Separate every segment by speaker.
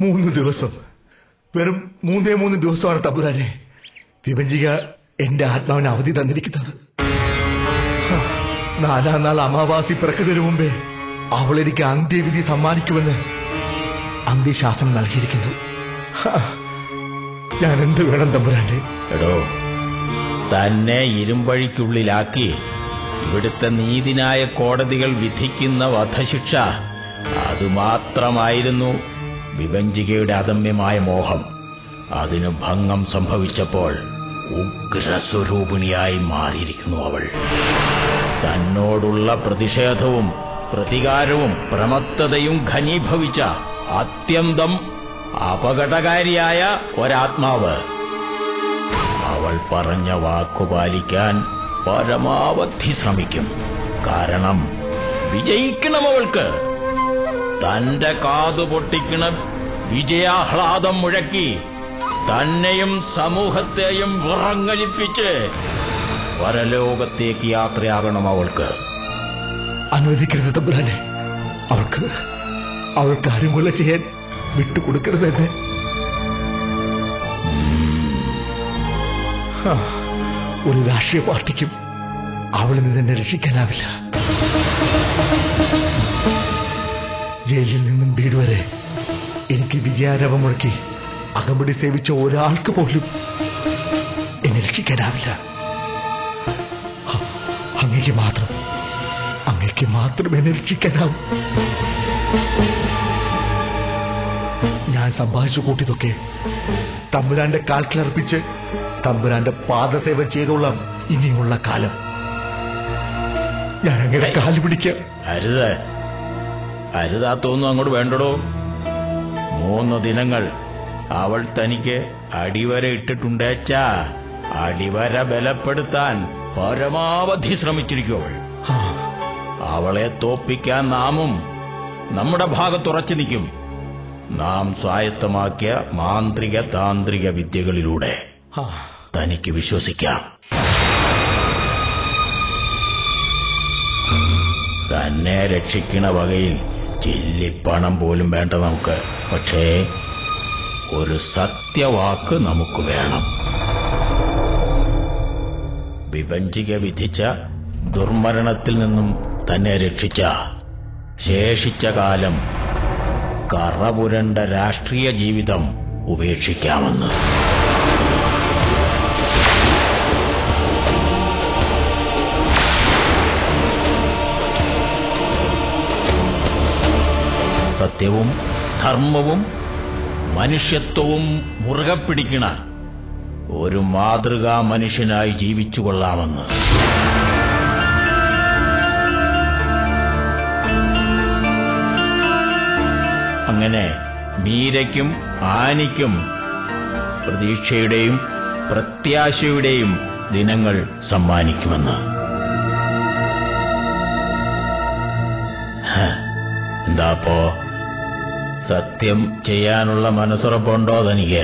Speaker 1: മൂന്ന് ദിവസം വെറും മൂന്നേ മൂന്ന് ദിവസമാണ് തമ്പുരാനെ വിഭജിക എന്റെ ആത്മാവിന് അവധി തന്നിരിക്കുന്നത് ഹ, നാലാം നാൾ അമാവാസി പിറക്കുന്നതിന് മുമ്പേ അവൾ എനിക്ക് അന്ത്യവിധി സമ്മാനിക്കുമെന്ന് അന്ത്യശാസനം നൽകിയിരിക്കുന്നു ഹ, ഞാൻ എന്ത് വേണം തമ്പുരാനെ
Speaker 2: എടോ തന്നെ ഇരുമ്പഴിക്കുള്ളിലാക്കി ഇവിടുത്തെ നീതിന്യായ കോടതികൾ വിധിക്കുന്ന വധശിക്ഷ അതുമാത്രമായിരുന്നു വിഭഞ്ചികയുടെ അദമ്യമായ മോഹം അതിന് ഭംഗം സംഭവിച്ചപ്പോൾ ഉഗ്രസ്വരൂപിണിയായി മാറിയിരിക്കുന്നു അവൾ തന്നോടുള്ള പ്രതിഷേധവും പ്രതികാരവും പ്രമത്തതയും ഘനീഭവിച്ച അത്യന്തം അപകടകാരിയായ ഒരാത്മാവ് അവൾ പറഞ്ഞ വാക്കു പാലിക്കാൻ പരമാവധി ശ്രമിക്കും കാരണം വിജയിക്കണം അവൾക്ക് തന്റെ കാതു പൊട്ടിക്കണ വിജയാഹ്ലാദം മുഴക്കി തന്നെയും സമൂഹത്തെയും വിറങ്ങലിപ്പിച്ച് പരലോകത്തേക്ക് യാത്രയാകണം അവൾക്ക്
Speaker 1: അനുവദിക്കരുത് തമ്പുരാനെ അവൾക്ക് അവൾക്ക് ആരും കൊല്ല ചെയ്യാൻ വിട്ടുകൊടുക്കരുത് എന്നെ ഹാ, ഒരു രാഷ്ട്രീയ പാർട്ടിക്കും അവളിൽ നിന്ന് എന്നെ രക്ഷിക്കാനാവില്ല ജയിലിൽ നിന്നും വീട് വരെ എനിക്ക് വിജയാരവം മുഴക്കി അകമ്പടി സേവിച്ച ഒരാൾക്ക് പോലും എന്നെ രക്ഷിക്കാനാവില്ല ഹ, അങ്ങേക്ക് മാത്രം അങ്ങേക്ക് മാത്രം എന്നെ രക്ഷിക്കാനാവും ഞാൻ സമ്പാദിച്ചു കൂട്ടിയതൊക്കെ തമ്പുരാന്റെ കാൽക്കിലർപ്പിച്ച് തമ്പുരാന്റെ പാദസേവ ചെയ്തോളാം ഇനിയുള്ള കാലം ഞാൻ അങ്ങനെ കാല് പിടിക്കാം
Speaker 2: അരുത് അരുതാത്തൊന്നും അങ്ങോട്ട് വേണ്ടടോ മൂന്ന് ദിനങ്ങൾ അവൾ തനിക്ക് അടിവര ഇട്ടിട്ടുണ്ടേച്ചാ അടിവര ബലപ്പെടുത്താൻ പരമാവധി ശ്രമിച്ചിരിക്കും അവൾ
Speaker 1: ആ,
Speaker 2: അവളെ തോപ്പിക്കാൻ നാമും നമ്മുടെ ഭാഗത്തുറച്ചു നിൽക്കും നാം സ്വായത്തമാക്കിയ മാന്ത്രിക താന്ത്രിക വിദ്യകളിലൂടെ
Speaker 1: ആ,
Speaker 2: തനിക്ക് വിശ്വസിക്കാം തന്നെ രക്ഷിക്കണ വകയിൽ ചില്ലിപ്പണം പോലും വേണ്ട നമുക്ക് പക്ഷേ ഒരു സത്യവാക്ക് നമുക്ക് വേണം വിഭജിക വിധിച്ച ദുർമരണത്തിൽ നിന്നും തന്നെ രക്ഷിച്ച ശേഷിച്ച കാലം കറപുരണ്ട രാഷ്ട്രീയ ജീവിതം ഉപേക്ഷിക്കാമെന്ന് സത്യവും ധർമ്മവും മനുഷ്യത്വവും മുറുകെ പിടിക്കണ ഒരു മാതൃകാ മനുഷ്യനായി ജീവിച്ചു കൊള്ളാമെന്ന് അങ്ങനെ മീരയ്ക്കും ആനിക്കും പ്രതീക്ഷയുടെയും പ്രത്യാശയുടെയും ദിനങ്ങൾ സമ്മാനിക്കുമെന്ന് ഹ, എന്താപ്പോ സത്യം ചെയ്യാനുള്ള മനസ്സുറപ്പുണ്ടോ തനിക്ക്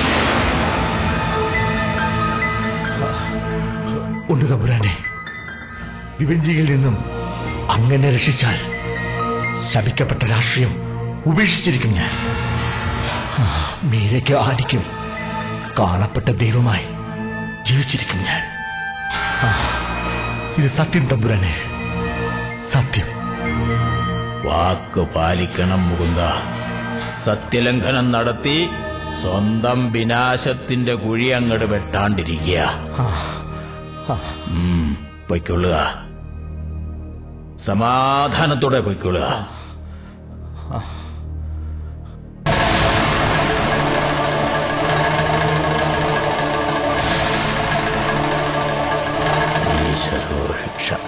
Speaker 1: ഉണ്ട് തമ്പുരാനെ വിഭജിയിൽ നിന്നും അങ്ങനെ രക്ഷിച്ചാൽ ശപിക്കപ്പെട്ട രാഷ്ട്രീയം ഉപേക്ഷിച്ചിരിക്കും ഞാൻ ആ, മീരയ്ക്ക് ആദിക്കും കാണപ്പെട്ട ദൈവമായി ജീവിച്ചിരിക്കും ഞാൻ ആ, ഇത് സത്യം തമ്പുരാനെ സത്യം
Speaker 2: വാക്ക് പാലിക്കണം മുകുന്ദ സത്യലംഘനം നടത്തി സ്വന്തം വിനാശത്തിന്റെ കുഴി അങ്ങട് വെട്ടാണ്ടിരിക്കുക
Speaker 1: ആ, ആ,
Speaker 2: ഉം, പൊയ്ക്കൊള്ളുക സമാധാനത്തോടെ പൊയ്ക്കൊള്ളുക
Speaker 1: ആ.
Speaker 2: ഈശ്വരോരക്ഷ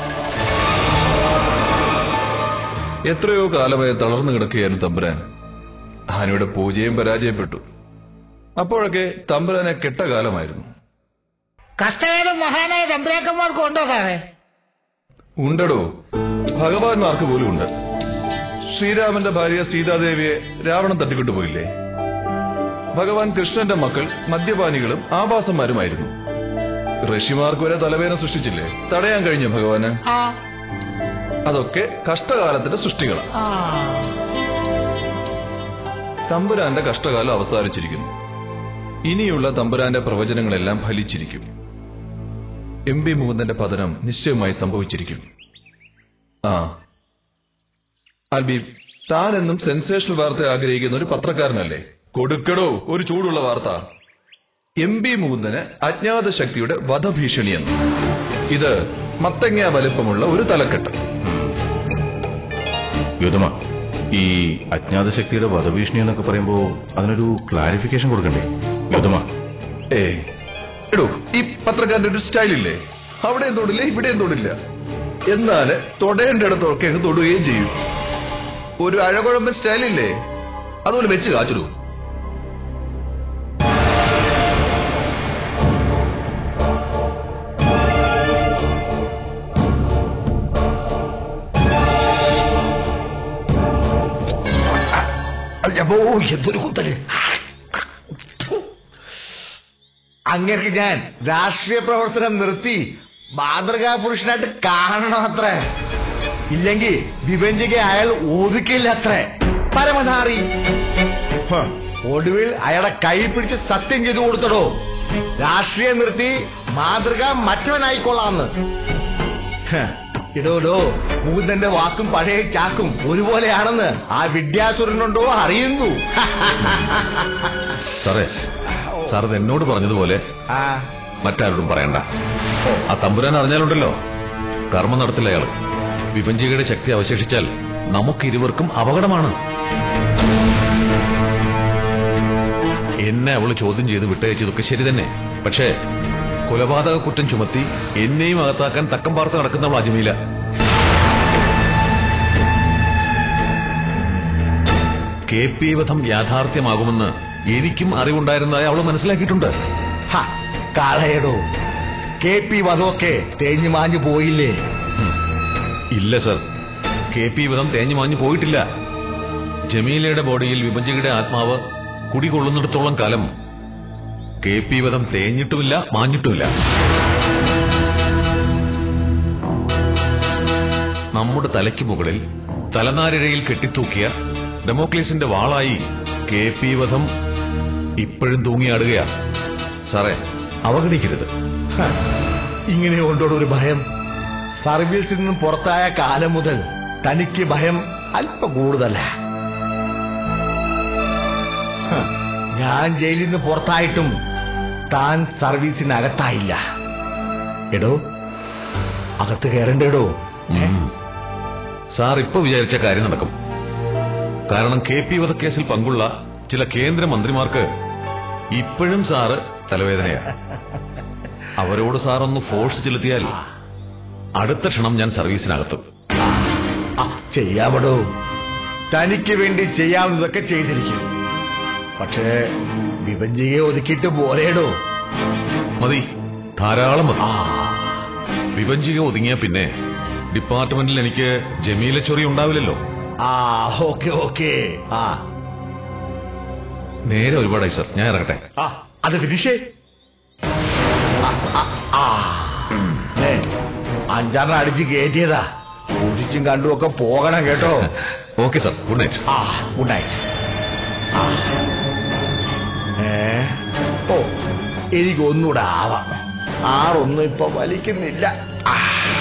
Speaker 3: എത്രയോ കാലമായി തളർന്നു കിടക്കുകയായിരുന്നു തമ്പുരാൻ ആനയുടെ പൂജയും പരാജയപ്പെട്ടു അപ്പോഴൊക്കെ തമ്പുരാനെ കെട്ട കാലമായിരുന്നു
Speaker 4: കഷ്ടകാലം മഹാനായ തമ്പുരാക്കന്മാർക്കും ഉണ്ടോ സാറേ
Speaker 3: ഉണ്ടടോ ഭഗവാന്മാർക്ക് പോലും ഉണ്ട് ശ്രീരാമന്റെ ഭാര്യ സീതാദേവിയെ രാവണൻ തട്ടിക്കൊണ്ടുപോയില്ലേ ഭഗവാൻ കൃഷ്ണന്റെ മക്കൾ മദ്യപാനികളും ആഭാസന്മാരുമായിരുന്നു ഋഷിമാർക്ക് വരെ തലവേദന സൃഷ്ടിച്ചില്ലേ തടയാൻ കഴിഞ്ഞു ഭഗവാന്
Speaker 4: ആ
Speaker 3: അതൊക്കെ കഷ്ടകാലത്തിന്റെ സൃഷ്ടികളാണ്
Speaker 4: ആ
Speaker 3: തമ്പുരാന്റെ കഷ്ടകാലം അവസാനിച്ചിരിക്കുന്നു ഇനിയുള്ള തമ്പുരാന്റെ പ്രവചനങ്ങളെല്ലാം ഫലിച്ചിരിക്കും എം പി മുകുന്ദന്റെ പതനം നിശ്ചയമായി സംഭവിച്ചിരിക്കും ആ ആൽബി താൻ എന്നും സെൻസേഷണൽ വാർത്ത ആഗ്രഹിക്കുന്ന ഒരു പത്രക്കാരനല്ലേ കൊടുക്കടോ ഒരു ചൂടുള്ള വാർത്ത എം പി മുകുന്ദന് അജ്ഞാത ശക്തിയുടെ വധഭീഷണിയെന്ന് ഇത് മത്തങ്ങ വലിപ്പമുള്ള ഒരു തലക്കെട്ട്
Speaker 5: യുദ്ധമ ഈ അജ്ഞാത ശക്തിയുടെ വധഭീഷണി എന്നൊക്കെ പറയുമ്പോ അതിനൊരു ക്ലാരിഫിക്കേഷൻ കൊടുക്കണ്ടേ യുദ്ധമ
Speaker 3: ഏ എടോ ഈ പത്രക്കാരന്റെ ഒരു സ്റ്റൈലില്ലേ അവിടെ തൊടില്ല ഇവിടെ തൊടില്ല എന്നാല് തൊടേണ്ടിടത്തൊക്കെ അങ്ങ് തൊടുകയും ചെയ്യും ഒരു അഴകുഴമ്പൻ സ്റ്റൈലില്ലേ അതുപോലെ വെച്ച് കാച്ചിടൂ
Speaker 1: അപ്പോ എന്തൊരു കുത്തല് അങ്ങേർക്ക് ഞാൻ രാഷ്ട്രീയ പ്രവർത്തനം നിർത്തി മാതൃകാ പുരുഷനായിട്ട് കാണണം അത്ര ഇല്ലെങ്കിൽ വിഭജിക അയാൾ ഒതുക്കില്ല അത്ര പരമധാറി ഹ, ഒടുവിൽ അയാളെ കൈ പിടിച്ച് സത്യം ചെയ്തു കൊടുത്തടോ രാഷ്ട്രീയം നിർത്തി മാതൃക മറ്റവനായിക്കൊള്ളാന്ന് ഹ, ഇടോടോ മുകുന്ദന്റെ വാക്കും പഴയ ചാക്കും ഒരുപോലെയാണെന്ന് ആ വിദ്യാസുരനുണ്ടോ അറിയുന്നു
Speaker 3: സാറേ സാർ ഇത് എന്നോട് പറഞ്ഞതുപോലെ
Speaker 1: ആ
Speaker 3: മറ്റാരോടും പറയണ്ട ആ തമ്പുരാൻ അറിഞ്ഞാലുണ്ടല്ലോ കർമ്മം നടത്തില്ല അയാള് വിഭജികയുടെ ശക്തി അവശേഷിച്ചാൽ നമുക്ക് ഇരുവർക്കും അപകടമാണ് എന്നെ അവള് ചോദ്യം ചെയ്ത് വിട്ടയച്ചതൊക്കെ ശരി തന്നെ പക്ഷേ കൊലപാതക കുറ്റം ചുമത്തി എന്നെയും അകത്താക്കാൻ തക്കം പാർത്ത് നടക്കുന്നവൾ അജ്മീല കെ പി വധം യാഥാർത്ഥ്യമാകുമെന്ന് എനിക്കും അറിവുണ്ടായിരുന്നതായി അവള് മനസ്സിലാക്കിയിട്ടുണ്ട്
Speaker 1: ഹ, കളയടോ കെ പി വധമൊക്കെ തേഞ്ഞു മാഞ്ഞു പോയില്ലേ
Speaker 3: ഇല്ല സർ കെ പി വധം തേഞ്ഞു മാഞ്ഞു പോയിട്ടില്ല ജമീലയുടെ ബോഡിയിൽ വിഭജികയുടെ ആത്മാവ് കുടികൊള്ളുന്നിടത്തോളം കാലം കെ പി വധം തേഞ്ഞിട്ടുമില്ല മാഞ്ഞിട്ടുമില്ല നമ്മുടെ തലയ്ക്ക് മുകളിൽ തലനാരിഴയിൽ കെട്ടിത്തൂക്കിയ ഡെമോക്ലേസിന്റെ വാളായി കെ പി വധം ഇപ്പോഴും തൂങ്ങിയാടുകയാ സാറേ അവഗണിക്കരുത്
Speaker 1: ഹ, ഇങ്ങനെ കൊണ്ടോട് ഒരു ഭയം സർവീസിൽ നിന്നും പുറത്തായ കാലം മുതൽ തനിക്ക് ഭയം അല്പം കൂടുതല ഹ, ഞാൻ ജയിലിൽ നിന്ന് പുറത്തായിട്ടും താൻ സർവീസിനകത്തായില്ല എടോ അകത്ത് കയറണ്ടേടോ ഏ?
Speaker 3: ഉം. സാർ ഇപ്പൊ വിചാരിച്ച കാര്യം നടക്കും കാരണം കെ പി വധക്കേസിൽ പങ്കുള്ള ചില കേന്ദ്രമന്ത്രിമാർക്ക് ഇപ്പോഴും സാറ് തലവേദനയാ അവരോട് സാർ ഒന്ന് ഫോഴ്സ് ചെലുത്തിയാൽ അടുത്ത ക്ഷണം ഞാൻ സർവീസിനകത്തും
Speaker 1: ആ, ചെയ്യാമടോ തനിക്ക് വേണ്ടി ചെയ്യാവുന്നതൊക്കെ ചെയ്തിരിക്കും പക്ഷേ വിഭജിയെ ഒതുക്കിയിട്ട് പോരേടോ
Speaker 3: മതി ധാരാളം മതി
Speaker 1: ആ
Speaker 3: വിഭജിക ഒതുങ്ങിയ പിന്നെ ഡിപ്പാർട്ട്മെന്റിൽ എനിക്ക് ജമീല ചൊറി ഉണ്ടാവില്ലല്ലോ
Speaker 1: ആ ഓക്കെ ഓക്കെ ആ
Speaker 3: നേരെ ഒരുപാടായി സർ ഞാൻ ഇറങ്ങട്ടെ
Speaker 1: ആ അത് ഫിനിഷേ ആ, ആ, ആ. ഏ, അഞ്ചാറിന് അടിച്ച് കയറ്റിയതാ കുതിച്ചും കണ്ടും ഒക്കെ പോകണം കേട്ടോ
Speaker 3: ഓക്കെ സർ ഗുഡ് നൈറ്റ്
Speaker 1: ആ ഗുഡ് നൈറ്റ് ആ ഏ ഓ എനിക്ക് ഒന്നുകൂടെ ആവാം ആറൊന്നും ഇപ്പൊ വലിക്കുന്നില്ല ആ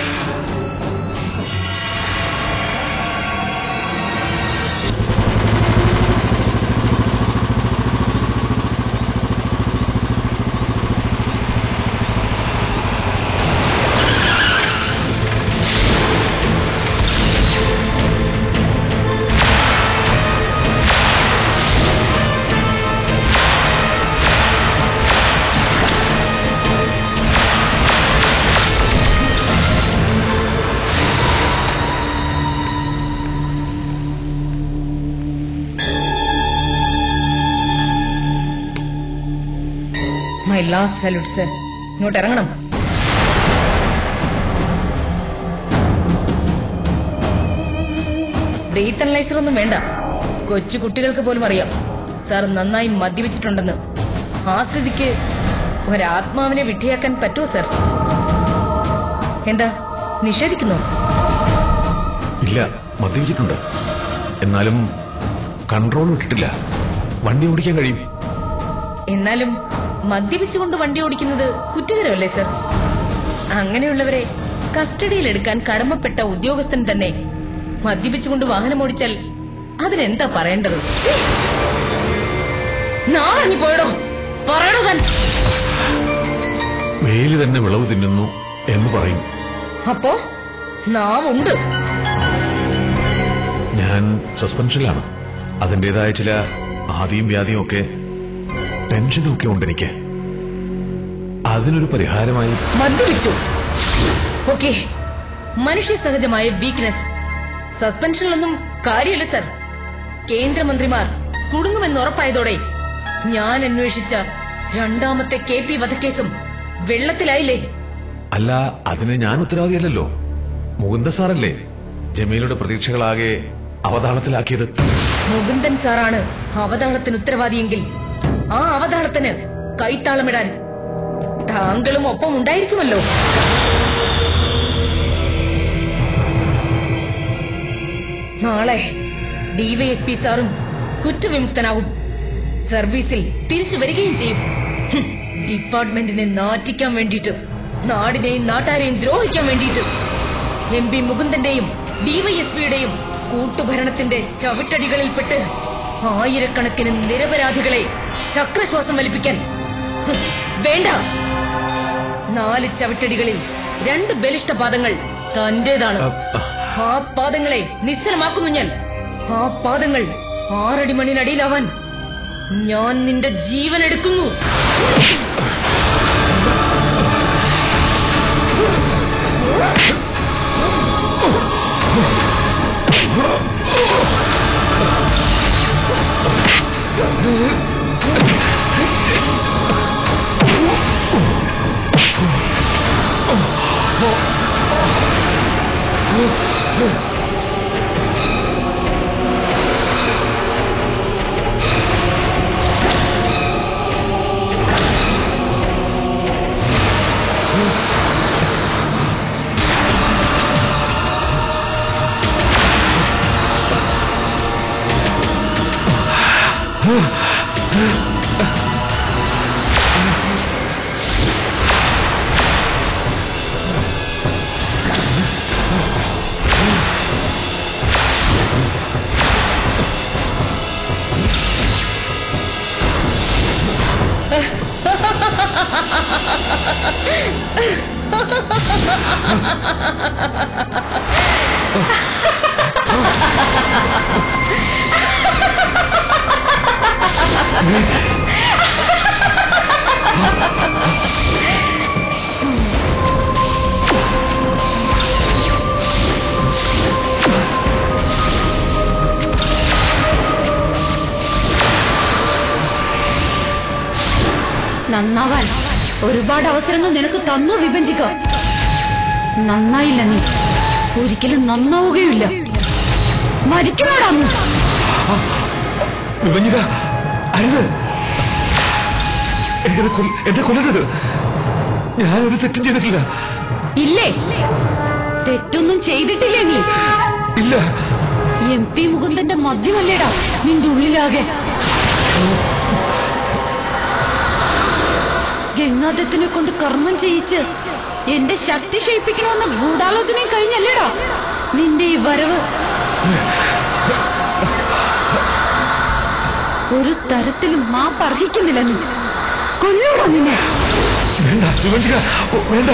Speaker 6: മൈ ലാസ്റ്റ് സല്യൂട്ട് സർ ഇങ്ങോട്ട് ഇറങ്ങണം ബ്രീത്ത് അനലൈസർ ഒന്നും വേണ്ട കൊച്ചു കുട്ടികൾക്ക് പോലും അറിയാം സാർ നന്നായി മദ്യപിച്ചിട്ടുണ്ടെന്ന് ആ സ്ഥിതിക്ക് ഒരാത്മാവിനെ വിഡ്ഢിയാക്കാൻ പറ്റുമോ സർ എന്താ നിഷേധിക്കുന്നു
Speaker 3: ഇല്ല മദ്യപിച്ചിട്ടുണ്ട് എന്നാലും കൺട്രോൾ വിട്ടിട്ടില്ല വണ്ടി ഓടിക്കാൻ കഴിയും
Speaker 6: എന്നാലും മദ്യപിച്ചുകൊണ്ട് വണ്ടി ഓടിക്കുന്നത് കുറ്റകരമല്ലേ സർ അങ്ങനെയുള്ളവരെ കസ്റ്റഡിയിലെടുക്കാൻ കടമപ്പെട്ട ഉദ്യോഗസ്ഥൻ തന്നെ മദ്യപിച്ചുകൊണ്ട് വാഹനം ഓടിച്ചാൽ അതിനെന്താ പറയേണ്ടത് നാളെ പോയടോ പറയണോ താൻ
Speaker 3: വേലി തന്നെ വിളവ് തിന്നുന്നു എന്ന് പറയും
Speaker 6: അപ്പോ നാവുണ്ട്
Speaker 3: ഞാൻ സസ്പെൻഷനിലാണ് അതിൻ്റെതായ ചില ആദിയും വ്യാധിയും ഒക്കെ ടെൻഷനും ഒക്കെ ഉണ്ട് എനിക്ക് അതിനൊരു പരിഹാരമായി
Speaker 6: മദ്യപിച്ചു ഓക്കെ മനുഷ്യ സഹജമായ വീക്ക്നെസ് സസ്പെൻഷനിലൊന്നും കാര്യമില്ല സർ കേന്ദ്രമന്ത്രിമാർ കുടുങ്ങുമെന്ന് ഉറപ്പായതോടെ ഞാൻ അന്വേഷിച്ച രണ്ടാമത്തെ കെ പി വധക്കേസും വെള്ളത്തിലായില്ലേ
Speaker 3: അല്ല അതിന് ഞാൻ ഉത്തരവാദിയല്ലല്ലോ മുകുന്ദ സാറല്ലേ ജമീലയുടെ പ്രതീക്ഷകളാകെ അവതാളത്തിലാക്കിയത്
Speaker 6: മുകുന്ദൻ സാറാണ് അവതാളത്തിന് ഉത്തരവാദിയെങ്കിൽ ആ അവതാളത്തിന് കൈത്താളമിടാൻ താങ്കളും ഒപ്പം ഉണ്ടായിരിക്കുമല്ലോ നാളെ ഡിവൈഎസ്പി സാറും കുറ്റവിമുക്തനാവും സർവീസിൽ തിരിച്ചു വരികയും ചെയ്യും ഹും, ഡിപ്പാർട്ട്മെന്റിനെ നാറ്റിക്കാൻ വേണ്ടിയിട്ട് നാടിനെയും നാട്ടാരെയും ദ്രോഹിക്കാൻ വേണ്ടിയിട്ട് എം പി മുകുന്ദന്റെയും ഡിവൈഎസ്പിയുടെയും കൂട്ടുഭരണത്തിന്റെ ചവിട്ടടികളിൽപ്പെട്ട് ആയിരക്കണക്കിന് നിരപരാധികളെ ചക്രശ്വാസം വലിപ്പിക്കാൻ ഹും, വേണ്ട നാല് ചവിട്ടടികളിൽ രണ്ട് ബലിഷ്ഠ പാദങ്ങൾ തന്റേതാണ് ആ പാദങ്ങളെ നിശ്ചലമാക്കുന്നു ഞാൻ ആ പാദങ്ങൾ ആറടി മണ്ണിനടിയിലാവാൻ ഞാൻ നിന്റെ ജീവൻ എടുക്കുന്നു
Speaker 7: നന്നാവാൻ ഒരുപാട് അവസരങ്ങൾ നിനക്ക് തന്നു വിഭജിക്ക നന്നായില്ല നീ ഒരിക്കലും നന്നാവുകയില്ല മരിക്കണോടാ നീ
Speaker 1: വിഭജിക അരുത് എന്നെ കൊല്ല- എന്നെ കൊല്ലരുത് ഞാനൊരു തെറ്റും ചെയ്തിട്ടില്ല
Speaker 7: ഇല്ലേ തെറ്റൊന്നും ചെയ്തിട്ടില്ലേ നീ
Speaker 1: ഇല്ല
Speaker 7: എം പി മുകുന്ദന്റെ മദ്യമല്ലേടാ നിന്റെ ഉള്ളിലാകെ ഗംഗാദത്തിനെ കൊണ്ട് കർമ്മം ചെയ്യിച്ച് എന്റെ ശക്തി ക്ഷയിപ്പിക്കണമെന്ന ഗൂഢാലോചനയും കഴിഞ്ഞല്ലേടാ നിന്റെ ഈ വരവ് ഒരു തരത്തിലും മാപ്പ് അർഹിക്കുന്നില്ല നീ കൊല്ലൂടാ നിന്നെ
Speaker 1: വേണ്ട വിഭജിക ഓ, വേണ്ട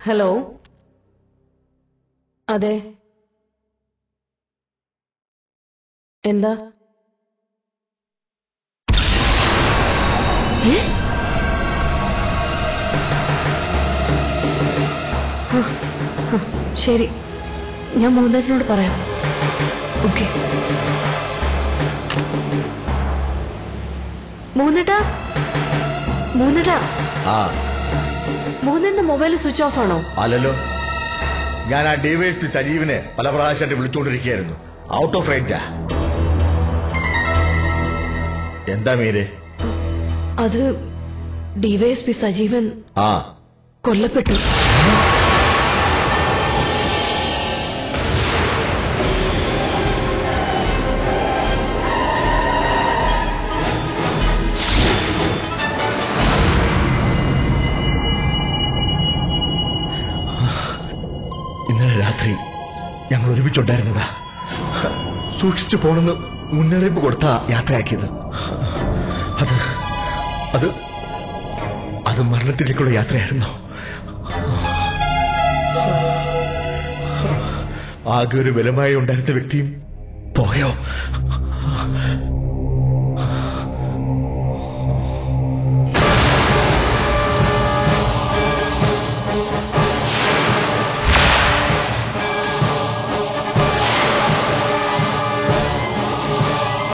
Speaker 8: ഹലോ അതെ എന്താ ഏ? ആ, ആ, ശരി ഞാൻ മൂന്നേട്ടനോട് പറയാം ഓക്കെ മൂന്നേട്ടാ മൂന്നേട്ടാ
Speaker 1: ആ
Speaker 8: മൂന്നേട്ടന്റെ മൊബൈൽ സ്വിച്ച് ഓഫ് ആണോ
Speaker 1: അല്ലല്ലോ ഞാൻ ആ ഡിവൈഎസ്പി സജീവിനെ പല പ്രാവശ്യമായിട്ട് വിളിച്ചുകൊണ്ടിരിക്കുകയായിരുന്നു ഔട്ട് ഓഫ് റേഞ്ചാ എന്താ മീര്
Speaker 8: അത് ഡിവൈഎസ്പി സജീവൻ
Speaker 1: ആ
Speaker 8: കൊല്ലപ്പെട്ടു
Speaker 1: ഇന്നലെ രാത്രി ഞങ്ങൾ ഒരുമിച്ചുണ്ടായിരുന്നതാ സൂക്ഷിച്ചു പോണെന്ന് മുന്നറിയിപ്പ് കൊടുത്ത യാത്രയാക്കിയത് അത് അത് അത് മരണത്തിലേക്കുള്ള യാത്രയായിരുന്നു ആകെ ഒരു ബലമായി ഉണ്ടായിരുന്ന വ്യക്തിയും പോയോ